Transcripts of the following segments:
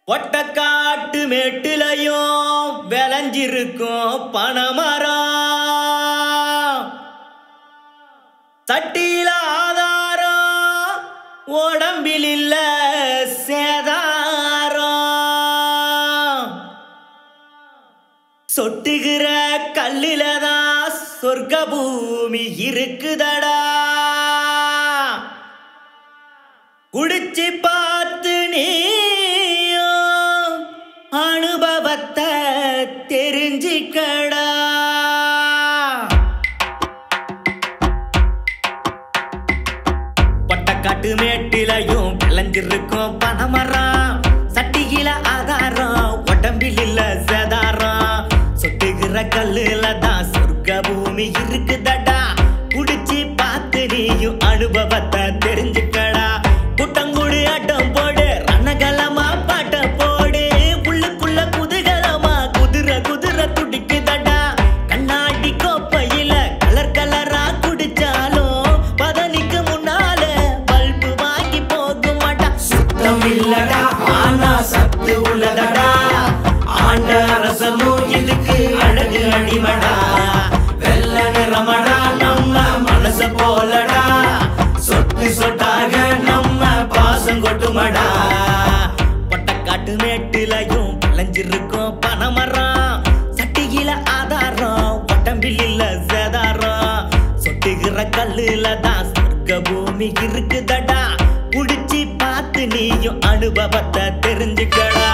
ஒட்டக்காட்டு மேட்டிலையும் விளைஞ்சிருக்கும் பனைமரம் சட்டியில ஆதாரம் உடம்பில் இல்ல சேதாரம் சொட்டுகிற கல்லில தான் சொர்க்க பூமி இருக்குதடா குடிச்சு பார்த்து நீயும் அனுபவத்தை தெரிஞ்சிக்கடா பட்டக்காட்டு மேட்டிலையும் விளைஞ்சிருக்கும் பனைமரம் சட்டியில ஆதாரம் உடம்பில் இல்ல சேதாரம் சொட்டுகிற கல்லுல தான் சொர்க்க பூமி இருக்குதடா குடிச்சு பார்த்து நீயும் அனுபவத்தை தெரிஞ்சுக்கடா குட்டங்குடி ஆட்டம் போடு ரணகலமா பாட்ட போடு உள்ளுக்குள்ள குதூகலமா குதிரை குதிரை துடிக்குதடா கண்ணாடி கோப்பையில கலர் கலரா குடிச்சாலும் பதனிக்கு முன்னால பல்பு வாங்கி போக மாட்டா சுத்தம் இல்லடா ஆனா சத்து உள்ளதடா ஆண்ட அரசமும் இதுக்கு அழகு அடிமடா வெள்ள நிறமடா நம்ம மனச போலடா சொட்டு சொட்டாக நம்ம பாசம் கொட்டுமடா பொட்டக்காட்டு மேட்டிலையும் விளைஞ்சிருக்கும் பனைமரம் சட்டியில ஆதாரம் உடம்பில் இல்ல சேதாரம் சொட்டுகிற கல்லுல தான் சொர்க்க பூமி இருக்குதடா குடிச்சு பார்த்து நீயும் அனுபவத்தை தெரிஞ்சுக்கடா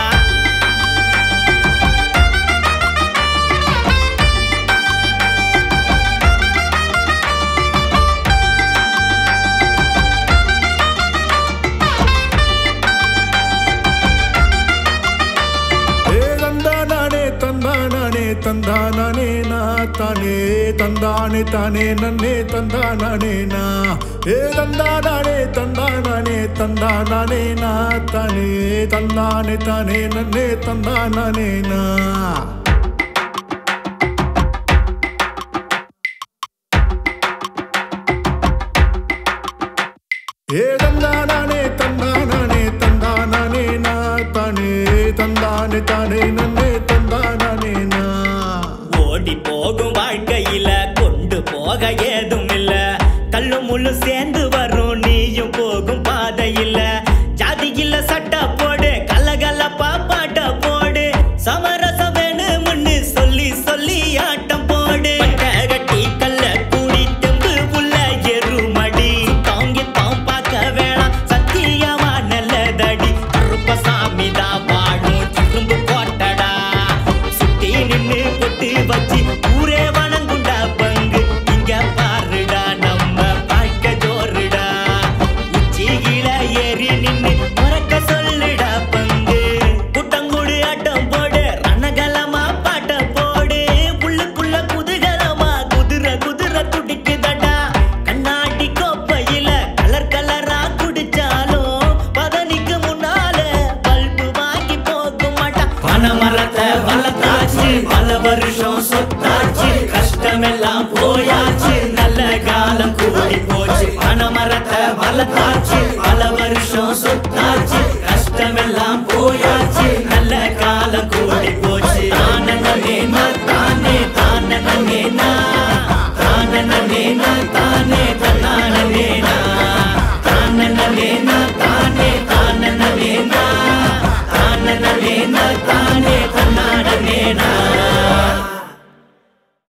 ஏ தந்தானே தந்தானே தந்தானே நா தானே தந்தானே தானே நன்னே தந்தானே நா ஏ தந்தானே தந்தானே தந்தானே நா தானே தந்தானே தானே நன்னே தந்தானே நா ஏ தந்தானே தந்தானே தந்தானே நா தானே தந்தானே தானே நன்னே தந்தானே நா ஓடி போகும் வாழ்க்கையில கொண்டு போக ஏதும் இல்ல கல்லு முள்ளு சேர்ந்து வரும் நீயும் போகும் பாதையில ஜாதி இல்ல சட்டை போடு கலகலப்பா பாட்ட போடு சமரசம் வேணும்னு சொல்லி சொல்லி ஆட்டம் போடு பட்டை கட்டி கல்ல கூடி தெம்பு புள்ள எருமடி தாங்கி தாம் பார்க்க வேணாம் சத்தியமா நல்லதடி கருப்பசாமி தான் வாழும் திரும்பு போட்டடா சுத்தி நின்னு பொட்டு வச்சு ஊரே வணங்குண்டா பங்கு இங்க பாருடா நம்ம வாழ்க்கை ஜோருடா உச்சியில ஏறி நின்னு மறக்க சொல்லுடா பங்கு குட்டங்குடு ஆட்டம் போடு ரணகலமா பாட்ட போடு உள்ளுக்குள்ள குதூகலமா குதிரை குதிரை துடிக்குதடா கண்ணாடி கோப்பையில கலர் கலரா குடிச்சாலும் பதனிக்கு முன்னால பல்பு வாங்கி போக மாட்டான் பனமரத்தை வளர்த்தாச்சு பல வருஷம் சொத்தாச்சு கஷ்டமெல்லாம் போயாச்சு நல்ல காலம் கூடி போச்சு பனமரத்தை வளர்த்தாச்சு பல வருஷம் சொத்தாச்சு கஷ்டமெல்லாம் போயாச்சு நல்ல காலம் கூடி போச்சு தானே தானே தானே தானே தானே தானே தானே தானே தானே தானே தானே தானே தானே